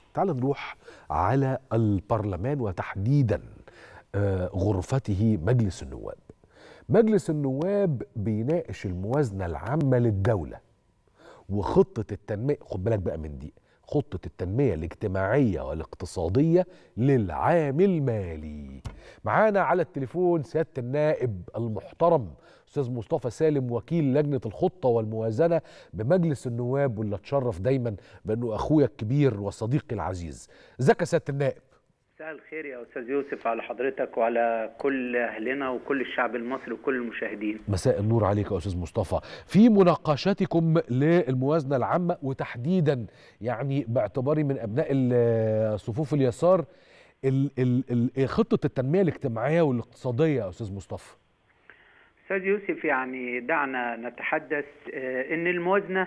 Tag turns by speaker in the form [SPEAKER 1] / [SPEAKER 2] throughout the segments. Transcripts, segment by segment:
[SPEAKER 1] تعال نروح على البرلمان وتحديدا غرفته مجلس النواب مجلس النواب بيناقش الموازنة العامة للدولة وخطة التنمية خد بالك بقى من دي خطة التنمية الاجتماعية والاقتصادية للعام المالي معانا على التليفون سيادة النائب المحترم أستاذ مصطفى سالم وكيل لجنة الخطة والموازنة بمجلس النواب واللي اتشرف دايما بأنه أخويا الكبير وصديقي العزيز ازيك يا سيادة النائب
[SPEAKER 2] مساء الخير يا استاذ يوسف على حضرتك وعلى كل اهلنا وكل الشعب المصري وكل المشاهدين
[SPEAKER 1] مساء النور عليك يا استاذ مصطفى في مناقشتكم للموازنه العامه وتحديدا يعني باعتباري من ابناء صفوف اليسار ال ال ال خطه التنميه الاجتماعيه والاقتصاديه يا استاذ مصطفى
[SPEAKER 2] استاذ يوسف يعني دعنا نتحدث ان الموازنه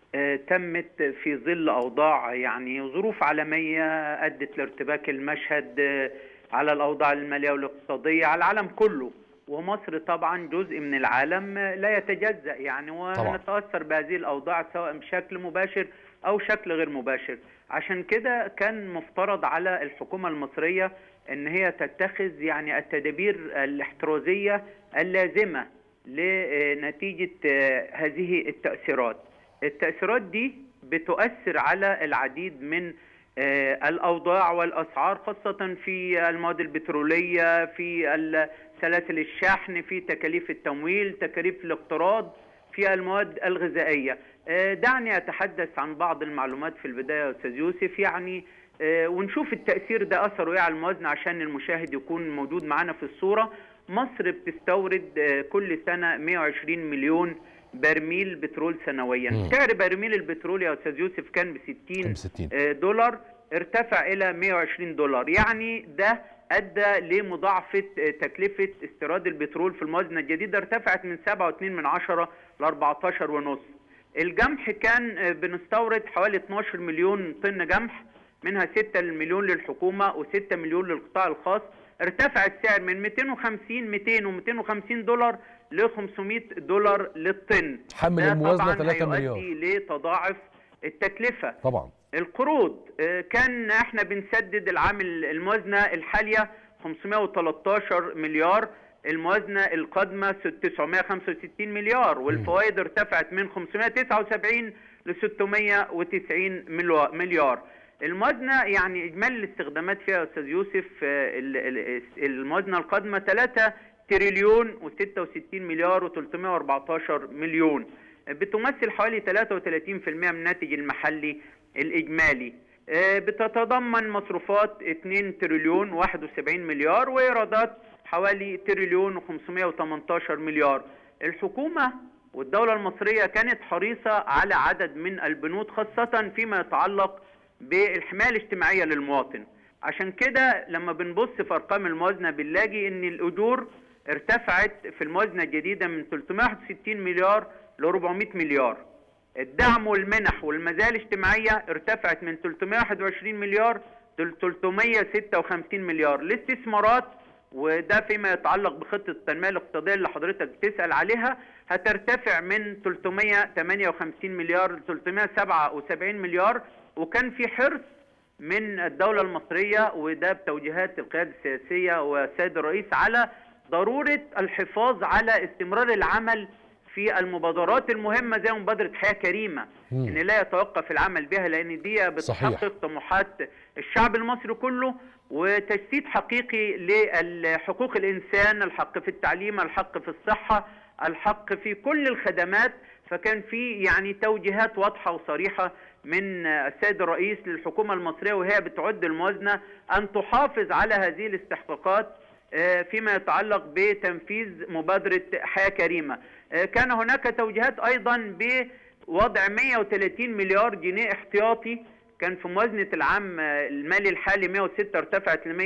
[SPEAKER 2] تمت في ظل اوضاع يعني ظروف عالميه ادت لارتباك المشهد على الاوضاع الماليه والاقتصاديه على العالم كله ومصر طبعا جزء من العالم لا يتجزا يعني ونتاثر بهذه الاوضاع سواء بشكل مباشر او شكل غير مباشر عشان كده كان مفترض على الحكومه المصريه ان هي تتخذ يعني التدابير الاحترازيه اللازمه لنتيجه هذه التاثيرات التأثيرات دي بتؤثر على العديد من الأوضاع والأسعار خاصة في المواد البترولية في سلاسل الشحن في تكاليف التمويل تكاليف الاقتراض في المواد الغذائية دعني أتحدث عن بعض المعلومات في البداية يا أستاذ يوسف يعني ونشوف التأثير ده أثره إيه على الموازنة عشان المشاهد يكون موجود معنا في الصورة مصر بتستورد كل سنة 120 مليون برميل بترول سنويا مم. سعر برميل البترول يا استاذ يوسف كان ب 60
[SPEAKER 1] 60
[SPEAKER 2] دولار ارتفع الى 120 دولار يعني ده ادى لمضاعفه تكلفه استيراد البترول في الموازنه الجديده ارتفعت من 7.2 من عشرة ل 14 ونص الجمح كان بنستورد حوالي 12 مليون طن جمح منها 6 مليون للحكومه و6 مليون للقطاع الخاص ارتفع السعر من 250 200 و250 دولار ل 500 دولار للطن
[SPEAKER 1] حمل الموازنه 3 مليار
[SPEAKER 2] لتضاعف التكلفه
[SPEAKER 1] طبعا
[SPEAKER 2] القروض كان احنا بنسدد العام الموازنه الحاليه 513 مليار الموازنه القادمه 965 مليار والفوائد ارتفعت من 579 ل 690 مليار الموازنه يعني اجمالي الاستخدامات فيها يا استاذ يوسف الموازنه القادمه 3 تريليون و66 مليار و314 مليون بتمثل حوالي 33% من الناتج المحلي الإجمالي بتتضمن مصروفات 2 تريليون 71 مليار وإيرادات حوالي تريليون و518 مليار الحكومة والدولة المصرية كانت حريصة على عدد من البنود خاصة فيما يتعلق بالحماية الاجتماعية للمواطن عشان كده لما بنبص في أرقام الموازنة بنلاقي إن الأجور ارتفعت في الموازنه الجديده من 361 مليار ل 400 مليار. الدعم والمنح والمزايا الاجتماعيه ارتفعت من 321 مليار ل 356 مليار. الاستثمارات وده فيما يتعلق بخطه التنميه الاقتصاديه اللي حضرتك بتسال عليها هترتفع من 358 مليار ل 377 مليار وكان في حرص من الدوله المصريه وده بتوجيهات القياده السياسيه والسيد الرئيس على ضرورة الحفاظ على استمرار العمل في المبادرات المهمة زي مبادرة حياة كريمة مم. إن لا يتوقف العمل بها لأن دي بتحقق طموحات الشعب المصري كله وتجسيد حقيقي لحقوق الإنسان الحق في التعليم الحق في الصحة الحق في كل الخدمات فكان في يعني توجيهات واضحة وصريحة من السيد الرئيس للحكومة المصرية وهي بتعد الموازنة أن تحافظ على هذه الاستحقاقات فيما يتعلق بتنفيذ مبادرة حياة كريمة كان هناك توجيهات أيضا بوضع 130 مليار جنيه احتياطي كان في موازنة العام المالي الحالي 106 ارتفعت ل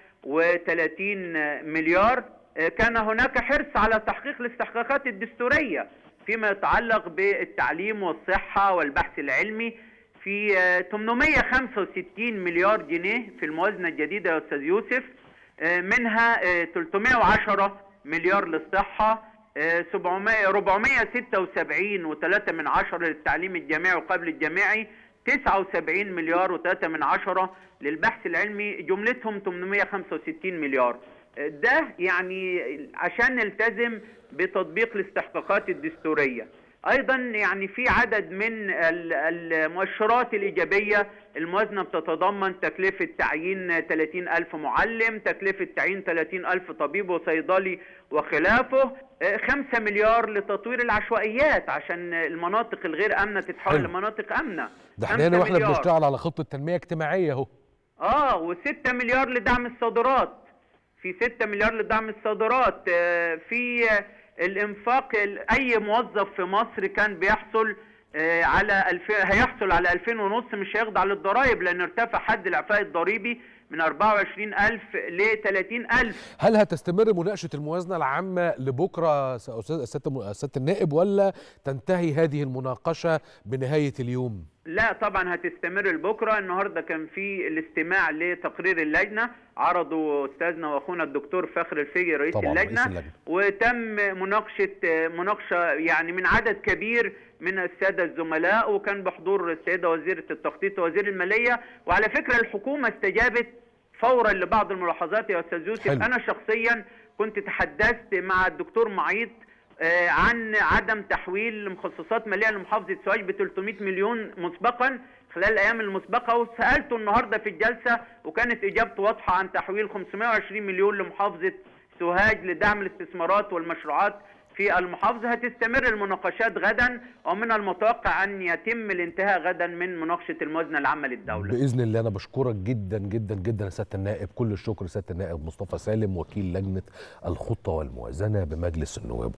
[SPEAKER 2] 130 مليار كان هناك حرص على تحقيق الاستحقاقات الدستورية فيما يتعلق بالتعليم والصحة والبحث العلمي في 865 مليار جنيه في الموازنة الجديدة يا أستاذ يوسف منها 310 مليار للصحة 700 476 و3 من عشرة للتعليم الجامعي وقبل الجامعي 79 مليار و3 من عشرة للبحث العلمي جملتهم 865 مليار ده يعني عشان نلتزم بتطبيق الاستحقاقات الدستورية ايضا يعني في عدد من المؤشرات الايجابيه الموازنه بتتضمن تكلفه تعيين 30 الف معلم تكلفه تعيين 30 الف طبيب وصيدلي وخلافه 5 مليار لتطوير العشوائيات عشان المناطق الغير امنه تتحول
[SPEAKER 1] حلو.
[SPEAKER 2] لمناطق امنه
[SPEAKER 1] ده احنا هنا واحنا بنشتغل على خطه تنميه اجتماعيه اهو
[SPEAKER 2] اه و6 مليار لدعم الصادرات في 6 مليار لدعم الصادرات آه في الانفاق اي موظف في مصر كان بيحصل على الف... هيحصل على 2000 ونص مش هيخضع للضرائب لان ارتفع حد الاعفاء الضريبي من 24000 ل 30000
[SPEAKER 1] هل هتستمر مناقشه الموازنه العامه لبكره استاذ سياده النائب ولا تنتهي هذه المناقشه بنهايه اليوم؟
[SPEAKER 2] لا طبعا هتستمر لبكره النهارده كان في الاستماع لتقرير اللجنه عرضه استاذنا واخونا الدكتور فخر الفقي رئيس
[SPEAKER 1] طبعا
[SPEAKER 2] اللجنه,
[SPEAKER 1] رئيس اللجنة.
[SPEAKER 2] وتم مناقشه مناقشه يعني من عدد كبير من الساده الزملاء وكان بحضور السيده وزيره التخطيط ووزير الماليه وعلى فكره الحكومه استجابت فورا لبعض الملاحظات يا استاذ يوسف
[SPEAKER 1] حلو.
[SPEAKER 2] انا شخصيا كنت تحدثت مع الدكتور معيط آه عن عدم تحويل مخصصات ماليه لمحافظه سوهاج ب 300 مليون مسبقا خلال الايام المسبقه وسالته النهارده في الجلسه وكانت اجابته واضحه عن تحويل 520 مليون لمحافظه سوهاج لدعم الاستثمارات والمشروعات في المحافظه هتستمر المناقشات غدا ومن المتوقع ان يتم الانتهاء غدا من مناقشه الموازنه العامه للدوله
[SPEAKER 1] باذن الله انا بشكرك جدا جدا جدا سياده النائب كل الشكر سياده النائب مصطفى سالم وكيل لجنه الخطه والموازنه بمجلس النواب